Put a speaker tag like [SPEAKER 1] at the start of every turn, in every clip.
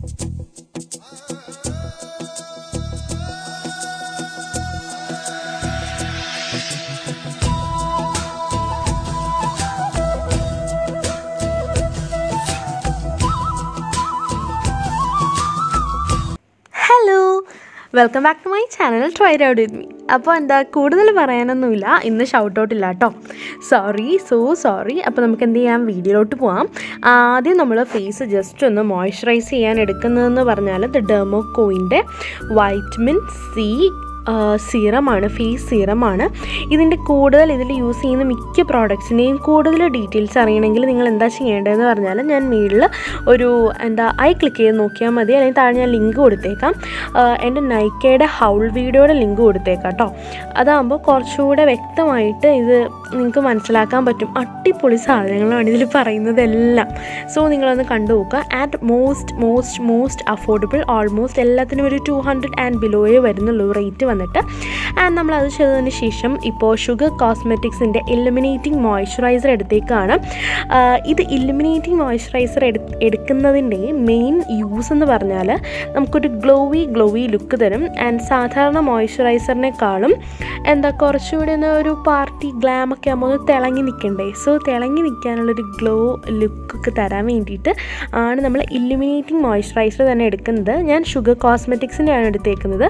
[SPEAKER 1] hello welcome back to my channel try out with me അപ്പോൾ എന്താ കൂടുതൽ പറയാനൊന്നുമില്ല ഇന്ന് ഷൗട്ട് ഔട്ട് ഇല്ല കേട്ടോ സോറി സോ സോറി അപ്പോൾ നമുക്ക് എന്ത് ചെയ്യാം വീഡിയോയിലോട്ട് പോവാം ആദ്യം നമ്മൾ ഫേസ് ജസ്റ്റ് ഒന്ന് മോയ്സ്ചറൈസ് ചെയ്യാൻ എടുക്കുന്നതെന്ന് പറഞ്ഞാൽ ദ ഡെർമോക്കോയിൻ്റെ വൈറ്റമിൻ സി സീറമാണ് ഫേസ് സീറമാണ് ഇതിൻ്റെ കൂടുതൽ ഇതിൽ യൂസ് ചെയ്യുന്ന മിക്ക പ്രോഡക്ട്സിൻ്റെയും കൂടുതൽ ഡീറ്റെയിൽസ് അറിയണമെങ്കിൽ നിങ്ങൾ എന്താ ചെയ്യേണ്ടതെന്ന് പറഞ്ഞാൽ ഞാൻ മുകളിൽ ഒരു എന്താ ഐ ക്ലിക്ക് ചെയ്ത് നോക്കിയാൽ മതി അല്ലെങ്കിൽ താഴെ ഞാൻ ലിങ്ക് കൊടുത്തേക്കാം ആഹ് എൻ്റെ നൈക്കയുടെ ഹൗൾ വീഡിയോയുടെ ലിങ്ക് കൊടുത്തേക്കാം കേട്ടോ അതാകുമ്പോൾ കുറച്ചുകൂടെ വ്യക്തമായിട്ട് ഇത് നിങ്ങൾക്ക് മനസ്സിലാക്കാൻ പറ്റും അടിപൊളി സാധനങ്ങളാണ് ഇതിൽ പറയുന്നതെല്ലാം സോ നിങ്ങളൊന്ന് കണ്ടു നോക്കുക at most most most affordable almost എല്ലാത്തിനും ഒരു ടു ഹൺഡ്രഡ് ആൻഡ് ബിലോയെ വരുന്നുള്ളൂ റേറ്റ് വന്നിട്ട് ആൻഡ് നമ്മൾ അത് ചെയ്തതിന് ശേഷം ഇപ്പോൾ ഷുഗർ കോസ്മെറ്റിക്സിൻ്റെ ഇലുമിനേറ്റിംഗ് മോയ്സ്ചറൈസർ എടുത്തേക്കാണ് ആഹ് ഇത് ഇലുമിനേറ്റിംഗ് മോയ്സ്ചറൈസർ എടു എടുക്കുന്നതിൻ്റെ മെയിൻ യൂസ് എന്ന് പറഞ്ഞാൽ നമുക്കൊരു ഗ്ലോവി ഗ്ലോവി ലുക്ക് തരും ആൻഡ് സാധാരണ മോയ്സ്ചറൈസറിനേക്കാളും എന്താ കുറച്ചുകൂടി ഒന്ന് ഒരു പാർട്ടി ഗ്ലാം ഒക്കെ ആകുമ്പോൾ ഒന്ന് തിളങ്ങി നിൽക്കണ്ടേ സോ തിളങ്ങി നിൽക്കാനുള്ളൊരു ഗ്ലോ ലുക്കൊക്കെ തരാൻ വേണ്ടിയിട്ട് ആണ് നമ്മൾ ഇല്ലുമിനേറ്റിംഗ് മോയ്സ്ചറൈസർ തന്നെ എടുക്കുന്നത് ഞാൻ ഷുഗർ കോസ്മെറ്റിക്സിൻ്റെ ആണ് എടുത്തേക്കുന്നത്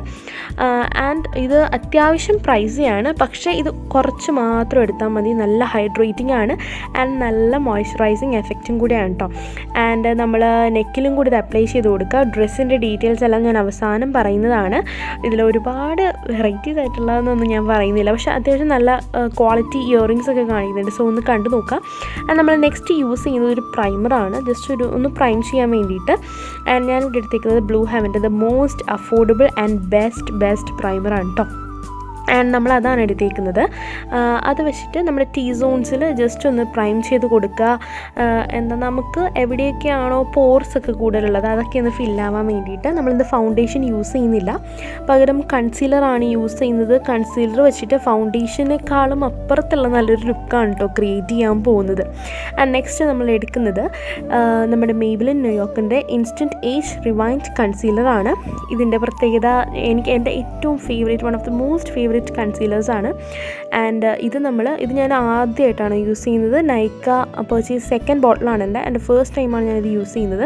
[SPEAKER 1] ആൻഡ് ഇത് അത്യാവശ്യം പ്രൈസിയാണ് പക്ഷേ ഇത് കുറച്ച് മാത്രം എടുത്താൽ മതി നല്ല ഹൈഡ്രേറ്റിംഗ് ആണ് ആൻഡ് നല്ല മോയ്സ്ചറൈസിങ് എഫക്റ്റും കൂടിയാണ് കേട്ടോ ആൻഡ് നമ്മൾ നെക്കിലും കൂടി ഇത് അപ്ലൈ ചെയ്ത് കൊടുക്കുക ഡ്രസ്സിൻ്റെ ഡീറ്റെയിൽസ് എല്ലാം ഞാൻ അവസാനം പറയുന്നതാണ് ഇതിൽ ഒരുപാട് വെറൈറ്റീസ് ആയിട്ടുള്ളതെന്നൊന്നും ഞാൻ പറയുന്നില്ല പക്ഷേ അത്യാവശ്യം നല്ല ക്വാളിറ്റി ഇയറിങ്സ് ഒക്കെ കാണിക്കുന്നുണ്ട് സോ ഒന്ന് കണ്ടു നോക്കുക ആൻഡ് നമ്മൾ നെക്സ്റ്റ് യൂസ് ചെയ്യുന്നത് ഒരു പ്രൈമറാണ് ജസ്റ്റ് ഒരു ഒന്ന് പ്രൈം ചെയ്യാൻ വേണ്ടിയിട്ട് ആൻഡ് ഞാൻ ഇവിടെ എടുത്തേക്കുന്നത് ബ്ലൂ ഹാവിൻ്റെ the most affordable and best best പ്രൈമറാണ് കേട്ടോ ആൻഡ് നമ്മൾ അതാണ് എടുത്തേക്കുന്നത് ആഹ് അത് വെച്ചിട്ട് നമ്മുടെ ടീ സോൺസിൽ ജസ്റ്റ് ഒന്ന് പ്രൈം ചെയ്ത് കൊടുക്കുക ആഹ് എന്താ നമുക്ക് എവിടെയൊക്കെയാണോ പോർസ് ഒക്കെ കൂടുതലുള്ളത് അതൊക്കെ ഒന്ന് ഫില്ലാവാൻ വേണ്ടിയിട്ട് നമ്മളിത് ഫൗണ്ടേഷൻ യൂസ് ചെയ്യുന്നില്ല പകരം കൺസീലറാണ് യൂസ് ചെയ്യുന്നത് കൺസീലർ വെച്ചിട്ട് ഫൗണ്ടേഷനേക്കാളും അപ്പുറത്തുള്ള നല്ലൊരു ലുക്കാണ് കേട്ടോ ക്രിയേറ്റ് ചെയ്യാൻ പോകുന്നത് ആൻഡ് നെക്സ്റ്റ് നമ്മൾ എടുക്കുന്നത് ആഹ് നമ്മുടെ മെയ്ബിലിൻ ന്യൂയോർക്കിൻ്റെ ഇൻസ്റ്റൻറ്റ് ഏജ് റിവൈൻഡ് കൺസീലറാണ് ഇതിൻ്റെ പ്രത്യേകത എനിക്ക് എൻ്റെ ഏറ്റവും favourite one of the most favourite കൺസീലേഴ്സാണ് ആൻഡ് ഇത് നമ്മൾ ഇത് ഞാൻ ആദ്യമായിട്ടാണ് യൂസ് ചെയ്യുന്നത് നൈക്ക പർച്ചേസ് സെക്കൻഡ് ബോട്ടിലാണ് എൻ്റെ എൻ്റെ ഫസ്റ്റ് ടൈമാണ് ഞാനിത് യൂസ് ചെയ്യുന്നത്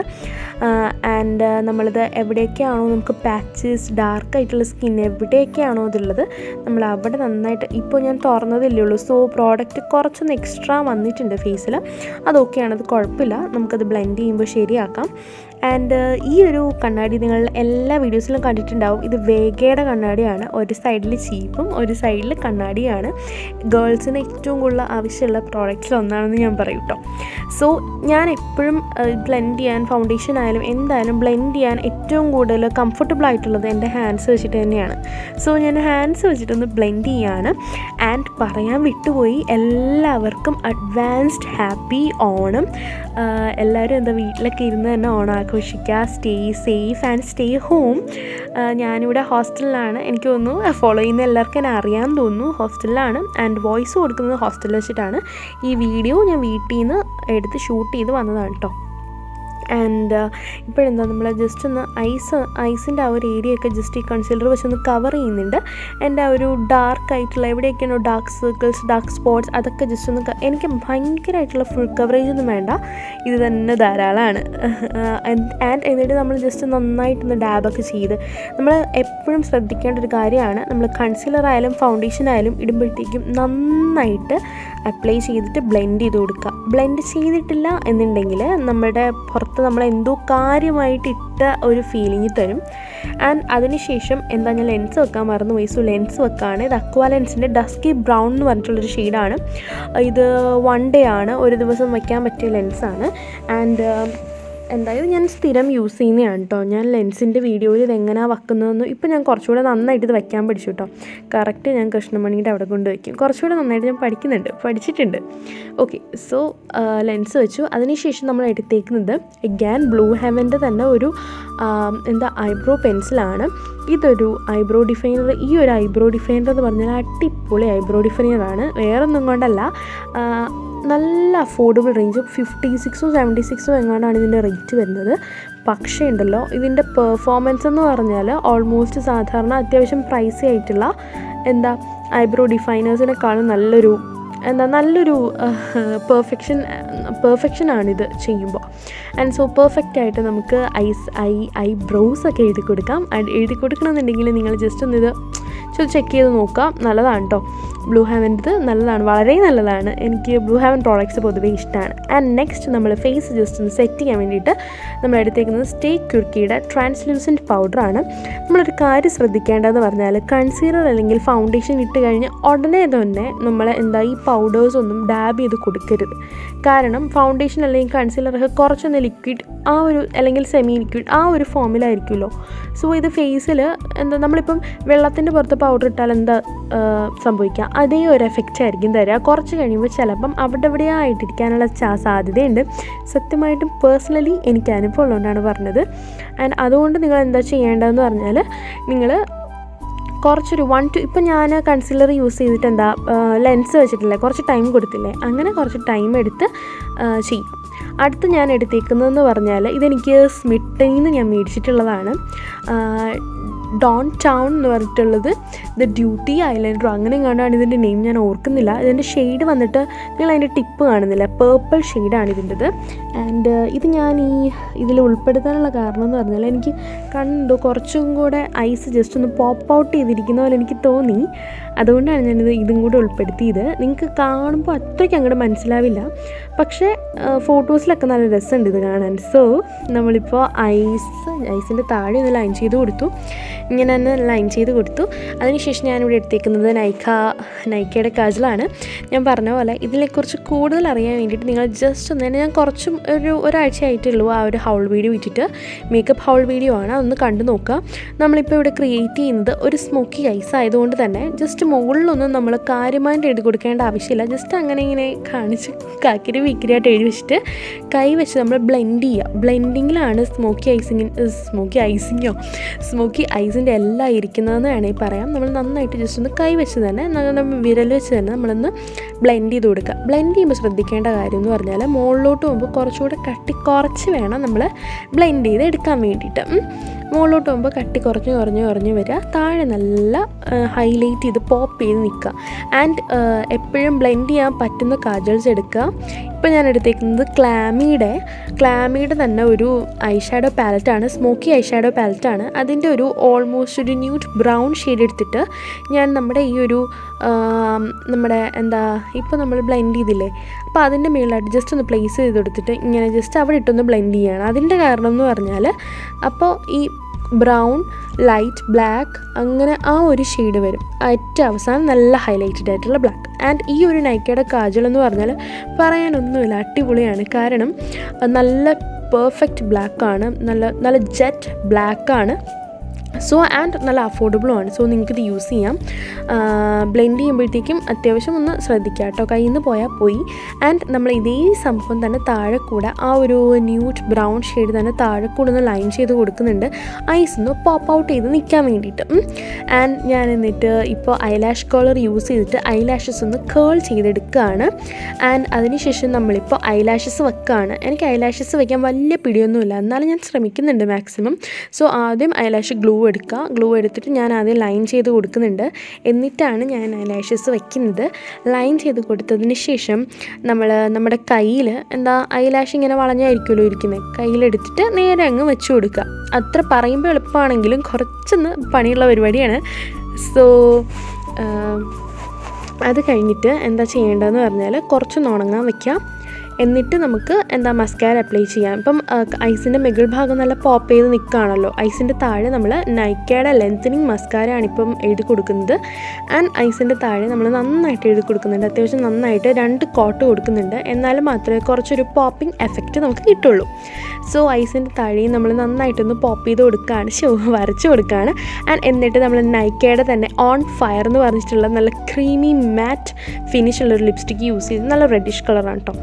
[SPEAKER 1] ആൻഡ് നമ്മളിത് എവിടെയൊക്കെയാണോ നമുക്ക് പാച്ചസ് ഡാർക്ക് ആയിട്ടുള്ള സ്കിൻ എവിടെയൊക്കെയാണോ ഇതുള്ളത് നമ്മൾ അവിടെ നന്നായിട്ട് ഇപ്പോൾ ഞാൻ തുറന്നതല്ലേ ഉള്ളൂ സോ പ്രോഡക്റ്റ് കുറച്ചൊന്ന് എക്സ്ട്രാ വന്നിട്ടുണ്ട് ഫേസിൽ അതൊക്കെയാണ് അത് കുഴപ്പമില്ല നമുക്കത് ബ്ലെൻഡ് ചെയ്യുമ്പോൾ ശരിയാക്കാം ആൻഡ് ഈ ഒരു കണ്ണാടി നിങ്ങൾ എല്ലാ വീഡിയോസിലും കണ്ടിട്ടുണ്ടാവും ഇത് വേഗയുടെ കണ്ണാടിയാണ് ഒരു സൈഡിൽ ചീപ്പും ഒരു സൈഡിൽ കണ്ണാടിയാണ് ഗേൾസിന് ഏറ്റവും കൂടുതൽ ആവശ്യമുള്ള പ്രോഡക്റ്റ്സിൽ ഒന്നാണെന്ന് ഞാൻ പറയും കേട്ടോ സോ ഞാൻ എപ്പോഴും ബ്ലെൻഡ് ചെയ്യാൻ ഫൗണ്ടേഷൻ ആയാലും എന്തായാലും ബ്ലെൻഡ് ചെയ്യാൻ ഏറ്റവും കൂടുതൽ കംഫർട്ടബിൾ ആയിട്ടുള്ളത് എൻ്റെ ഹാൻഡ്സ് വെച്ചിട്ട് തന്നെയാണ് സോ ഞാൻ ഹാൻഡ്സ് വെച്ചിട്ടൊന്ന് ബ്ലെൻഡ് ചെയ്യാണ് ആൻഡ് പറയാൻ വിട്ടുപോയി എല്ലാവർക്കും അഡ്വാൻസ്ഡ് ഹാപ്പി ഓണം ആഹ് എല്ലാവരും എന്താ വീട്ടിലൊക്കെ ഇരുന്ന് തന്നെ ഓണം ആഘോഷിക്കുക stay safe and stay home ഞാനിവിടെ ഹോസ്റ്റലിലാണ് എനിക്ക് തോന്നുന്നു ഫോളോ ചെയ്യുന്ന എല്ലാവർക്കും എന്നെ അറിയാൻ തോന്നുന്നു ഹോസ്റ്റലിലാണ് ആൻഡ് വോയിസ് കൊടുക്കുന്നത് ഹോസ്റ്റലിൽ വെച്ചിട്ടാണ് ഈ വീഡിയോ ഞാൻ വീട്ടിൽ നിന്ന് എടുത്ത് ഷൂട്ട് ചെയ്ത് വന്നതാണ് കേട്ടോ ആൻഡ് ഇപ്പോഴെന്താ നമ്മൾ ജസ്റ്റ് ഒന്ന് ഐസ് ഐസിൻ്റെ ആ ഒരു ഏരിയ ഒക്കെ ജസ്റ്റ് ഈ കൺസീലർ വെച്ച് ഒന്ന് കവർ ചെയ്യുന്നുണ്ട് എൻ്റെ ആ ഒരു ഡാർക്ക് ആയിട്ടുള്ള എവിടെയൊക്കെയാണോ ഡാർക്ക് സർക്കിൾസ് ഡാർക്ക് സ്പോട്ട്സ് അതൊക്കെ ജസ്റ്റ് ഒന്ന് ക- എനിക്ക് ഭയങ്കരമായിട്ടുള്ള ഫുൾ കവറേജ് ഒന്നും വേണ്ട ഇത് തന്നെ ധാരാളമാണ് ആൻഡ് എന്നിട്ട് നമ്മൾ ജസ്റ്റ് നന്നായിട്ടൊന്ന് ഡാബൊക്കെ ചെയ്ത് നമ്മൾ എപ്പോഴും ശ്രദ്ധിക്കേണ്ട ഒരു കാര്യമാണ് നമ്മൾ കൺസീലർ ആയാലും ഫൗണ്ടേഷൻ ആയാലും ഇടുമ്പോഴത്തേക്കും നന്നായിട്ട് അപ്ലൈ ചെയ്തിട്ട് ബ്ലെൻഡ് ചെയ്ത് കൊടുക്കുക ബ്ലെൻഡ് ചെയ്തിട്ടില്ല എന്നുണ്ടെങ്കിൽ നമ്മുടെ പുറത്ത് നമ്മൾ എന്തോ കാര്യമായിട്ട് ഇട്ട ഒരു ഫീലിംഗ് തരും ആൻഡ് അതിനുശേഷം എന്താ ഞാൻ ലെൻസ് വെക്കാൻ മറന്നുപോയി സോ ലെൻസ് വെക്കാണ് ഇത് അക്വാ ലെൻസിൻ്റെ ഡസ്കി ബ്രൗൺ എന്ന് പറഞ്ഞിട്ടുള്ളൊരു ഷെയ്ഡാണ് ഇത് വൺ ഡേ ആണ് ഒരു ദിവസം വയ്ക്കാൻ പറ്റിയ ലെൻസാണ് ആൻഡ് എന്തായാലും ഞാൻ സ്ഥിരം യൂസ് ചെയ്യുന്നതാണ് കേട്ടോ ഞാൻ ലെൻസിൻ്റെ വീഡിയോയിൽ ഇത് എങ്ങനെയാണ് വെക്കുന്നതെന്ന് ഇപ്പോൾ ഞാൻ കുറച്ചുകൂടെ നന്നായിട്ട് ഇത് വയ്ക്കാൻ പഠിച്ചു കേട്ടോ കറക്റ്റ് ഞാൻ കൃഷ്ണമണിയുടെ അവിടെ കൊണ്ട് വയ്ക്കും കുറച്ചുകൂടെ നന്നായിട്ട് ഞാൻ പഠിക്കുന്നുണ്ട് പഠിച്ചിട്ടുണ്ട് ഓക്കെ സോ ലെൻസ് വെച്ചു അതിനുശേഷം നമ്മൾ എടുത്തേക്കുന്നത് എഗാൻ ബ്ലൂ ഹെവൻ്റെ തന്നെ ഒരു ആ, എന്താ ഐബ്രോ പെൻസിലാണ് ഇതൊരു ഐബ്രോ ഡിഫൈനർ ഈ ഒരു ഐബ്രോ ഡിഫൈനർ എന്ന് പറഞ്ഞാൽ അടിപൊളി ഐബ്രോ ഡിഫൈനറാണ് വേറൊന്നും കൊണ്ടല്ല ആ, നല്ല അഫോർഡബിൾ റേഞ്ച് ഫിഫ്റ്റി സിക്സോ സെവൻറ്റി സിക്സോ എങ്ങാണ്ടാണ് ഇതിൻ്റെ റേറ്റ് വരുന്നത് പക്ഷേ ഉണ്ടല്ലോ ഇതിൻ്റെ പെർഫോമൻസ് എന്ന് പറഞ്ഞാൽ ഓൾമോസ്റ്റ് സാധാരണ അത്യാവശ്യം പ്രൈസി ആയിട്ടുള്ള എന്താ ഐബ്രോ ഡിഫൈനേഴ്സിനെക്കാളും നല്ലൊരു എന്താ നല്ലൊരു പെർഫെക്ഷൻ പെർഫെക്ഷനാണിത് ചെയ്യുമ്പോൾ ആൻഡ് സോ പെർഫെക്റ്റ് ആയിട്ട് നമുക്ക് ഐസ് ഐ ഐബ്രോസ് ഒക്കെ എഴുതി കൊടുക്കാം ആൻഡ് എഴുതി കൊടുക്കണമെന്നുണ്ടെങ്കിൽ നിങ്ങൾ ജസ്റ്റ് ഒന്ന് ഇത് ചെക്ക് ചെയ്ത് നോക്കാം നല്ലതാണ് കേട്ടോ ബ്ലൂ ഹാവൻ്റെത് നല്ലതാണ് വളരെ നല്ലതാണ് എനിക്ക് ബ്ലൂ ഹാവൻ പ്രോഡക്റ്റ്സ് പൊതുവേ ഇഷ്ടമാണ് ആൻഡ് നെക്സ്റ്റ് നമ്മൾ ഫേസ് ജസ്റ്റ് ഒന്ന് സെറ്റ് ചെയ്യാൻ വേണ്ടിയിട്ട് നമ്മൾ എടുത്തേക്കുന്നത് സ്റ്റേ ക്യുർക്കിയുടെ ട്രാൻസ്ലൂസൻറ്റ് പൗഡറാണ് നമ്മളൊരു കാര്യം ശ്രദ്ധിക്കേണ്ടതെന്ന് പറഞ്ഞാൽ കൺസീലർ അല്ലെങ്കിൽ ഫൗണ്ടേഷൻ ഇട്ട് കഴിഞ്ഞ് ഉടനെ തന്നെ നമ്മൾ എന്താ ഈ പൗഡേഴ്സ് ഒന്നും ഡാബ് ചെയ്ത് കൊടുക്കരുത് കാരണം ഫൗണ്ടേഷൻ അല്ലെങ്കിൽ കൺസീലറൊക്കെ കുറച്ചൊന്ന് ലിക്വിഡ് ആ ഒരു അല്ലെങ്കിൽ സെമി ലിക്വിഡ് ആ ഒരു ഫോമിലായിരിക്കുമല്ലോ സോ ഇത് ഫേസിൽ എന്താ നമ്മളിപ്പം വെള്ളത്തിൻ്റെ പുറത്ത് പൗഡർ ഇട്ടാൽ എന്താ സംഭവിക്കുക അതേ ഒരു എഫക്റ്റ് ആയിരിക്കും തരിക കുറച്ച് കഴിയുമ്പോൾ ചിലപ്പം അവിടെ ഇവിടെ ആയിട്ടിരിക്കാനുള്ള ചാ സാധ്യതയുണ്ട് സത്യമായിട്ടും പേഴ്സണലി എനിക്ക് അനുഭവം ഉള്ളതുകൊണ്ടാണ് പറഞ്ഞത് ആൻഡ് അതുകൊണ്ട് നിങ്ങൾ എന്താ ചെയ്യേണ്ടതെന്ന് പറഞ്ഞാൽ നിങ്ങൾ കുറച്ചൊരു വൺ ടു ഇപ്പം ഞാൻ കൺസീലർ യൂസ് ചെയ്തിട്ട് എന്താ ലെൻസ് വെച്ചിട്ടില്ലേ കുറച്ച് ടൈം കൊടുത്തില്ലേ അങ്ങനെ കുറച്ച് ടൈം എടുത്ത് ചെയ്യും അടുത്ത് ഞാൻ എടുത്തേക്കുന്നതെന്ന് പറഞ്ഞാൽ ഇതെനിക്ക് സ്മിട്ടിൽ നിന്ന് ഞാൻ മേടിച്ചിട്ടുള്ളതാണ് ഡോൺ ടൗൺ എന്ന് പറഞ്ഞിട്ടുള്ളത് ദ ഡ്യൂട്ടി ഐലൻഡറോ അങ്ങനെ എങ്ങാണ്ടാണ് ഇതിൻ്റെ നെയിം ഞാൻ ഓർക്കുന്നില്ല ഇതിൻ്റെ ഷെയ്ഡ് വന്നിട്ട് നിങ്ങൾ അതിൻ്റെ ടിപ്പ് കാണുന്നില്ല പേർപ്പിൾ ഷെയ്ഡാണ് ഇതിൻ്റെത് ആൻഡ് ഇത് ഞാൻ ഈ ഇതിൽ ഉൾപ്പെടുത്താനുള്ള കാരണം എന്ന് പറഞ്ഞാൽ എനിക്ക് കണ്ടു കുറച്ചും കൂടെ ഐസ് ജസ്റ്റ് ഒന്ന് പോപ്പ് ഔട്ട് ചെയ്തിരിക്കുന്ന പോലെ എനിക്ക് തോന്നി അതുകൊണ്ടാണ് ഞാനിത് ഇതും കൂടെ ഉൾപ്പെടുത്തിയത് നിങ്ങൾക്ക് കാണുമ്പോൾ അത്രയ്ക്ക് അങ്ങോട്ട് മനസ്സിലാവില്ല പക്ഷേ ഫോട്ടോസിലൊക്കെ നല്ല രസമുണ്ട് ഇത് കാണാൻ സോ നമ്മളിപ്പോൾ ഐസ് ഐസിൻ്റെ താഴെ ഒന്ന് ലൈൻ ചെയ്ത് കൊടുത്തു ഇങ്ങനെ തന്നെ ലൈൻ ചെയ്ത് കൊടുത്തു അതിനുശേഷം ഞാനിവിടെ എടുത്തേക്കുന്നത് നൈക്ക നൈക്കയുടെ കാജലാണ് ഞാൻ പറഞ്ഞ പോലെ ഇതിനെക്കുറിച്ച് കൂടുതൽ അറിയാൻ വേണ്ടിയിട്ട് നിങ്ങൾ ജസ്റ്റ് ഒന്ന് തന്നെ ഞാൻ കുറച്ചും ഒരു ഒരാഴ്ച ആയിട്ടുള്ളൂ ആ ഒരു ഹൗൾ വീഡിയോ ഇട്ടിട്ട് മേക്കപ്പ് ഹൗൾ വീഡിയോ ആണ് അതൊന്ന് കണ്ടു നോക്കുക നമ്മളിപ്പോൾ ഇവിടെ ക്രിയേറ്റ് ചെയ്യുന്നത് ഒരു സ്മോക്കി ഐസ് ആയതുകൊണ്ട് തന്നെ ജസ്റ്റ് മുകളിലൊന്നും നമ്മൾ കാര്യമായിട്ട് എഴുതി കൊടുക്കേണ്ട ആവശ്യമില്ല ജസ്റ്റ് അങ്ങനെ ഇങ്ങനെ കാണിച്ച് കാക്കിരി വീക്കിരിയായിട്ട് എഴുതി വെച്ചിട്ട് കൈ വെച്ച് നമ്മൾ ബ്ലെൻഡ് ചെയ്യുക ബ്ലെൻഡിങ്ങിലാണ് സ്മോക്കി ഐസിങ് സ്മോക്കി ഐസിങ്ങോ സ്മോക്കി ഐസിൻ്റെ എല്ലാം ഇരിക്കുന്നതെന്ന് വേണമെങ്കിൽ പറയാം നമ്മൾ നന്നായിട്ട് ജസ്റ്റ് ഒന്ന് കൈ വെച്ച് തന്നെ നമ്മൾ വിരൽ വെച്ച് തന്നെ നമ്മളൊന്ന് ബ്ലെൻഡ് ചെയ്ത് കൊടുക്കുക ബ്ലെൻഡ് ചെയ്യുമ്പോൾ ശ്രദ്ധിക്കേണ്ട കാര്യം എന്ന് പറഞ്ഞാൽ മുകളിലോട്ട് പോകുമ്പോൾ കുറച്ചുകൂടെ കട്ടി കുറച്ച് വേണം നമ്മൾ ബ്ലെൻഡ് ചെയ്ത് എടുക്കാൻ വേണ്ടിയിട്ട് മുകളിലോട്ട് പോകുമ്പോൾ കട്ടി കുറഞ്ഞ് കുറഞ്ഞ് കുറഞ്ഞ് വരിക താഴെ നല്ല ഹൈലൈറ്റ് ചെയ്ത് പോപ്പ് ചെയ്ത് നിൽക്കുക ആൻഡ് എപ്പോഴും ബ്ലെൻഡ് ചെയ്യാൻ പറ്റുന്ന കാജൽസ് എടുക്കുക ഇപ്പോൾ ഞാൻ എടുത്തേക്കുന്നത് ക്ലാമിയുടെ ക്ലാമിയുടെ തന്നെ ഒരു ഐ ഷാഡോ പാലറ്റാണ് സ്മോക്കി ഐ ഷാഡോ പാലറ്റാണ് അതിൻ്റെ ഒരു ഓൾമോസ്റ്റ് ഒരു ന്യൂട്ട് ബ്രൗൺ ഷെയ്ഡ് എടുത്തിട്ട് ഞാൻ നമ്മുടെ ഈ ഒരു നമ്മുടെ എന്താ ഇപ്പോൾ നമ്മൾ ബ്ലെൻഡ് ചെയ്തില്ലേ അപ്പോൾ അതിൻ്റെ മുകളിലായിട്ട് ജസ്റ്റ് ഒന്ന് പ്ലേസ് ചെയ്ത് കൊടുത്തിട്ട് ഇങ്ങനെ ജസ്റ്റ് അവിടെ ഇട്ടൊന്ന് ബ്ലെൻഡ് ചെയ്യുകയാണ് അതിൻ്റെ കാരണം എന്ന് പറഞ്ഞാൽ അപ്പോൾ ഈ ബ്രൗൺ ലൈറ്റ് ബ്ലാക്ക് അങ്ങനെ ആ ഒരു ഷെയ്ഡ് വരും ഏറ്റവും അവസാനം നല്ല ഹൈലൈറ്റഡ് ആയിട്ടുള്ള ബ്ലാക്ക് ആൻഡ് ഈ ഒരു നൈക്കയുടെ കാജൽ എന്ന് പറഞ്ഞാൽ പറയാനൊന്നുമില്ല അടിപൊളിയാണ് കാരണം നല്ല പെർഫെക്റ്റ് ബ്ലാക്കാണ് നല്ല നല്ല ജെറ്റ് ബ്ലാക്കാണ് സോ ആൻഡ് നല്ല അഫോർഡബിളുമാണ് സോ നിങ്ങൾക്കിത് യൂസ് ചെയ്യാം ബ്ലെൻഡ് ചെയ്യുമ്പോഴത്തേക്കും അത്യാവശ്യം ഒന്ന് ശ്രദ്ധിക്കുക കേട്ടോ കയ്യിൽ നിന്ന് പോയാൽ പോയി ആൻഡ് നമ്മൾ ഇതേ സംഭവം തന്നെ താഴെ കൂടെ ആ ഒരു ന്യൂട്ട് ബ്രൗൺ ഷെയ്ഡ് തന്നെ താഴെ കൂടെ ഒന്ന് ലൈൻ ചെയ്ത് കൊടുക്കുന്നുണ്ട് ഐസ് ഒന്ന് പോപ്പ് ഔട്ട് ചെയ്ത് നിൽക്കാൻ വേണ്ടിയിട്ട് ആൻഡ് ഞാൻ എന്നിട്ട് ഇപ്പോൾ ഐലാഷ് കളർ യൂസ് ചെയ്തിട്ട് ഐലാഷസ് ഒന്ന് കേൾ ചെയ്തെടുക്കുകയാണ് ആൻഡ് അതിനുശേഷം നമ്മളിപ്പോൾ ഐലാഷസ് വെക്കുകയാണ് എനിക്ക് ഐലാഷസ് വയ്ക്കാൻ വലിയ പിടിയൊന്നുമില്ല എന്നാലും ഞാൻ ശ്രമിക്കുന്നുണ്ട് മാക്സിമം സോ ആദ്യം ഐലാഷ് ഗ്ലൂ എടുക്കുക ഗ്ലൂ എടുത്തിട്ട് ഞാൻ ആദ്യം ലൈൻ ചെയ്ത് കൊടുക്കുന്നുണ്ട് എന്നിട്ടാണ് ഞാൻ ഐലാഷസ് വയ്ക്കുന്നത് ലൈൻ ചെയ്ത് കൊടുത്തതിന് ശേഷം നമ്മൾ നമ്മുടെ കയ്യിൽ എന്താ ഐലാഷ് ഇങ്ങനെ വളഞ്ഞായിരിക്കുമല്ലോ ഇരിക്കുന്നത് കയ്യിലെടുത്തിട്ട് നേരെ അങ്ങ് വെച്ച് കൊടുക്കുക അത്ര പറയുമ്പോൾ എളുപ്പമാണെങ്കിലും കുറച്ചൊന്ന് പണിയുള്ള പരിപാടിയാണ് സോ അത് കഴിഞ്ഞിട്ട് എന്താ ചെയ്യേണ്ടതെന്ന് പറഞ്ഞാൽ കുറച്ചൊന്ന് ഉണങ്ങാൻ വയ്ക്കാം എന്നിട്ട് നമുക്ക് എന്താ മസ്കാര അപ്ലൈ ചെയ്യാം ഇപ്പം ഐസിൻ്റെ മുകൾ ഭാഗം നല്ല പോപ്പ് ചെയ്ത് നിൽക്കുകയാണല്ലോ ഐസിൻ്റെ താഴെ നമ്മൾ നൈക്കയുടെ ലെങ്തനിങ് മസ്കാരയാണ് ഇപ്പം എഴുതി കൊടുക്കുന്നത് ആൻഡ് ഐസിൻ്റെ താഴെ നമ്മൾ നന്നായിട്ട് എഴുതി കൊടുക്കുന്നുണ്ട് അത്യാവശ്യം നന്നായിട്ട് രണ്ട് കോട്ട് കൊടുക്കുന്നുണ്ട് എന്നാലും മാത്രമേ കുറച്ചൊരു പോപ്പിംഗ് എഫക്റ്റ് നമുക്ക് കിട്ടുള്ളൂ സോ ഐസിൻ്റെ താഴെയും നമ്മൾ നന്നായിട്ടൊന്ന് പോപ്പ് ചെയ്ത് കൊടുക്കുകയാണ് ഷോ വരച്ച് കൊടുക്കുകയാണ് ആൻഡ് എന്നിട്ട് നമ്മൾ നൈക്കയുടെ തന്നെ ഓൺ ഫയർ എന്ന് പറഞ്ഞിട്ടുള്ള നല്ല ക്രീമി മാറ്റ് ഫിനിഷ് ഉള്ള ഒരു ലിപ്സ്റ്റിക്ക് യൂസ് ചെയ്ത് നല്ല റെഡിഷ് കളറാണ് കേട്ടോ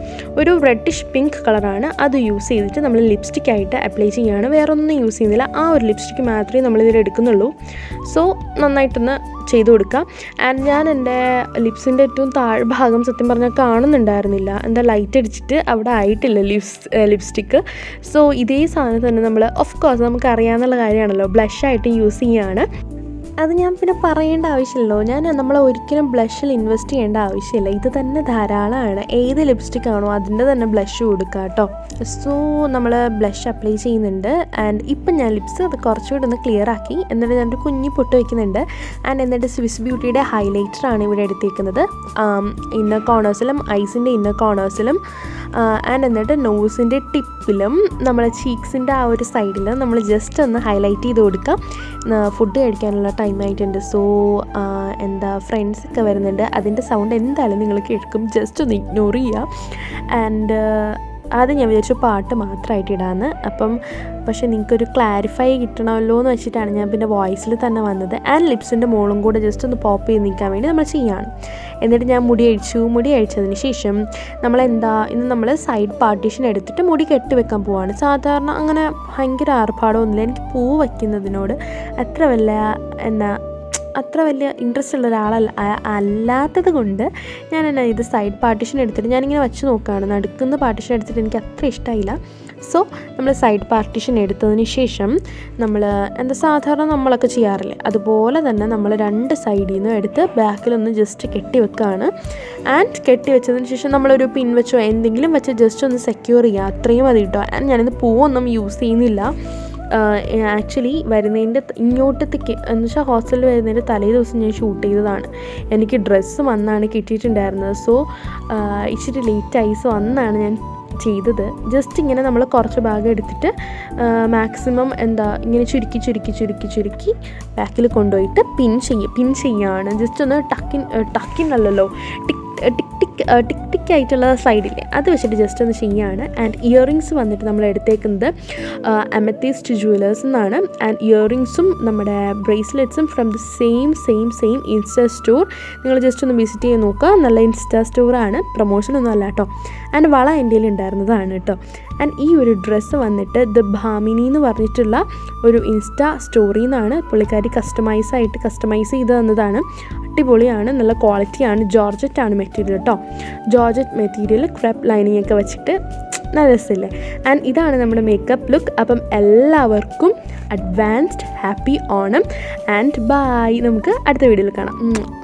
[SPEAKER 1] ഒരു റെഡിഷ് പിങ്ക് കളറാണ് അത് യൂസ് ചെയ്തിട്ട് നമ്മൾ ലിപ്സ്റ്റിക് ആയിട്ട് അപ്ലൈ ചെയ്യുകയാണ് വേറെ ഒന്നും യൂസ് ചെയ്യുന്നില്ല ആ ഒരു ലിപ്സ്റ്റിക് മാത്രമേ നമ്മളിതിൽ എടുക്കുന്നുള്ളൂ സോ നന്നായിട്ടൊന്ന് ചെയ്ത് കൊടുക്കാം ആൻഡ് ഞാൻ എൻ്റെ ലിപ്സിൻ്റെ ഏറ്റവും താഴ്ഭാഗം സത്യം പറഞ്ഞാൽ കാണുന്നുണ്ടായിരുന്നില്ല എന്താ ലൈറ്റ് അടിച്ചിട്ട് അവിടെ ആയിട്ടില്ല ലിപ്സ് ലിപ്സ്റ്റിക്ക് സോ ഇതേ സാധനം തന്നെ നമ്മൾ ഓഫ് കോഴ്സ് നമുക്ക് അറിയാവുന്ന കാര്യമാണല്ലോ ബ്ലഷായിട്ട് യൂസ് ചെയ്യുകയാണ് അത് ഞാൻ പിന്നെ പറയേണ്ട ആവശ്യമില്ലല്ലോ ഞാൻ നമ്മൾ ഒരിക്കലും ബ്ലഷിൽ ഇൻവെസ്റ്റ് ചെയ്യേണ്ട ആവശ്യമില്ല ഇത് തന്നെ ധാരാളമാണ് ഏത് ലിപ്സ്റ്റിക് ആണോ അതിൻ്റെ തന്നെ ബ്ലഷ് കൊടുക്കുക കേട്ടോ സോ നമ്മൾ ബ്ലഷ് അപ്ലൈ ചെയ്യുന്നുണ്ട് ആൻഡ് ഇപ്പം ഞാൻ ലിപ്സ് അത് കുറച്ചുകൂടി ഒന്ന് ക്ലിയർ ആക്കി എന്നിട്ട് ഞാനൊരു കുഞ്ഞി പൊട്ട് വയ്ക്കുന്നുണ്ട് ആൻഡ് എന്നിട്ട് സ്വിസ് ബ്യൂട്ടിയുടെ ഹൈലൈറ്റർ ആണ് ഇവിടെ എടുത്തേക്കുന്നത് ഇന്നർ കോർണേഴ്സിലും ഐസിൻ്റെ ഇന്നർ കോർണേഴ്സിലും ആൻഡ് എന്നിട്ട് നോസിൻ്റെ ടിപ്പിലും നമ്മളെ ചീക്സിൻ്റെ ആ ഒരു സൈഡിൽ നമ്മൾ ജസ്റ്റ് ഒന്ന് ഹൈലൈറ്റ് ചെയ്ത് കൊടുക്കാം ഫുഡ് കഴിക്കാനുള്ള ടൈം ആയിട്ടുണ്ട് സോ എന്താ ഫ്രണ്ട്സ് ഒക്കെ വരുന്നുണ്ട് അതിൻ്റെ സൗണ്ട് എന്തായാലും നിങ്ങൾ കേൾക്കും ജസ്റ്റ് ഒന്ന് ഇഗ്നോർ ചെയ്യുക ആൻഡ് ആദ്യം ഞാൻ വിചാരിച്ചു പാട്ട് മാത്രമായിട്ട് ഇടാമെന്ന് അപ്പം പക്ഷേ നിങ്ങൾക്കൊരു ക്ലാരിഫൈ കിട്ടണമല്ലോ എന്ന് വെച്ചിട്ടാണ് ഞാൻ പിന്നെ വോയിസിൽ തന്നെ വന്നത് ആൻഡ് ലിപ്സിൻ്റെ മോളും കൂടെ ജസ്റ്റ് ഒന്ന് പോപ്പ് ചെയ്ത് നിൽക്കാൻ വേണ്ടി നമ്മൾ ചെയ്യാണ് എന്നിട്ട് ഞാൻ മുടി അഴിച്ചു മുടി അഴിച്ചതിന് ശേഷം നമ്മളെന്താ ഇന്ന് നമ്മൾ സൈഡ് പാർട്ടീഷൻ എടുത്തിട്ട് മുടി കെട്ടി വെക്കാൻ പോവാണ് സാധാരണ അങ്ങനെ ഭയങ്കര ആർഭാടമൊന്നുമില്ല എനിക്ക് പൂ വയ്ക്കുന്നതിനോട് അത്ര വല്ല എന്നാ അത്ര വലിയ ഇൻട്രസ്റ്റ് ഉള്ള ഒരാളല്ല അല്ലാത്തത് കൊണ്ട് ഞാൻ എന്നാ ഇത് സൈഡ് പാർട്ടീഷൻ എടുത്തിട്ട് ഞാനിങ്ങനെ വെച്ച് നോക്കുകയാണ് നടുക്കുന്ന പാർട്ടീഷൻ എടുത്തിട്ട് എനിക്ക് അത്ര ഇഷ്ടമായില്ല സോ നമ്മൾ സൈഡ് പാർട്ടീഷൻ എടുത്തതിന് ശേഷം നമ്മൾ എന്താ സാധാരണ നമ്മളൊക്കെ ചെയ്യാറില്ലേ അതുപോലെ തന്നെ നമ്മൾ രണ്ട് സൈഡിൽ നിന്നും എടുത്ത് ബാക്കിലൊന്ന് ജസ്റ്റ് കെട്ടി വെക്കുകയാണ് ആൻഡ് കെട്ടി വെച്ചതിന് ശേഷം നമ്മളൊരു പിൻ വെച്ചോ എന്തെങ്കിലും വെച്ച് ജസ്റ്റ് ഒന്ന് സെക്യൂർ ചെയ്യുക അത്രയും മതി കേട്ടോ ആൻഡ് ഞാനിത് പൂവൊന്നും യൂസ് ചെയ്യുന്നില്ല ആക്ച്വലി വരുന്നതിൻ്റെ ഇങ്ങോട്ടത്തേക്ക് എന്ന് വെച്ചാൽ ഹോസ്റ്റലിൽ വരുന്നതിൻ്റെ തലേ ദിവസം ഞാൻ ഷൂട്ട് ചെയ്തതാണ് എനിക്ക് ഡ്രസ്സ് വന്നാണ് കിട്ടിയിട്ടുണ്ടായിരുന്നത് സോ ഇച്ചിരി ലേറ്റായി സോ അന്നാണ് ഞാൻ ചെയ്തത് ജസ്റ്റ് ഇങ്ങനെ നമ്മൾ കുറച്ച് ഭാഗം എടുത്തിട്ട് മാക്സിമം എന്താ ഇങ്ങനെ ചുരുക്കി ചുരുക്കി ചുരുക്കി ചുരുക്കി ബാക്കിൽ കൊണ്ടുപോയിട്ട് പിൻ ചെയ്യും പിൻ ചെയ്യാണ് ജസ്റ്റ് ഒന്ന് ടക്കിൻ ടക്കിനല്ലല്ലോ ടിക് ടിക് ടിക് ടിക് ടിക് ആയിട്ടുള്ള സൈഡില്ലേ അത് വെച്ചിട്ട് ജസ്റ്റ് ഒന്ന് ചെയ്യാണ് ആൻഡ് ഇയറിങ്സ് വന്നിട്ട് നമ്മൾ എടുത്തേക്കുന്നത് അമത്തീസ്റ്റ് ജുവലേഴ്സ് എന്നാണ് ആൻഡ് ഇയറിങ്സും നമ്മുടെ ബ്രേസ്ലെറ്റ്സും from the same same same insta store നിങ്ങൾ ജസ്റ്റ് ഒന്ന് വിസിറ്റ് ചെയ്ത് നോക്കുക നല്ല ഇൻസ്റ്റാ സ്റ്റോറാണ് പ്രൊമോഷനൊന്നും അല്ല കേട്ടോ ആൻഡ് വള എൻ്റെ ഉണ്ടായിരുന്നതാണ് കേട്ടോ ആൻഡ് ഈ ഒരു ഡ്രസ്സ് വന്നിട്ട് ദ ഭാമിനി എന്ന് പറഞ്ഞിട്ടുള്ള ഒരു ഇൻസ്റ്റാ സ്റ്റോറിയിൽ നിന്നാണ് പുള്ളിക്കാരി കസ്റ്റമൈസ് ആയിട്ട് കസ്റ്റമൈസ് ചെയ്ത് തന്നതാണ് അടിപൊളിയാണ് നല്ല ക്വാളിറ്റിയാണ് ജോർജറ്റ് ആണ് മെറ്റീരിയൽ കേട്ടോ ജോർജറ്റ് മെറ്റീരിയൽ ക്രെപ്പ് ലൈനിങ് ഒക്കെ വെച്ചിട്ട് നല്ല രസമില്ലേ ആൻഡ് ഇതാണ് നമ്മുടെ മേക്കപ്പ് ലുക്ക് അപ്പം എല്ലാവർക്കും advanced happy Onam and bye നമുക്ക് അടുത്ത വീഡിയോയിൽ കാണാം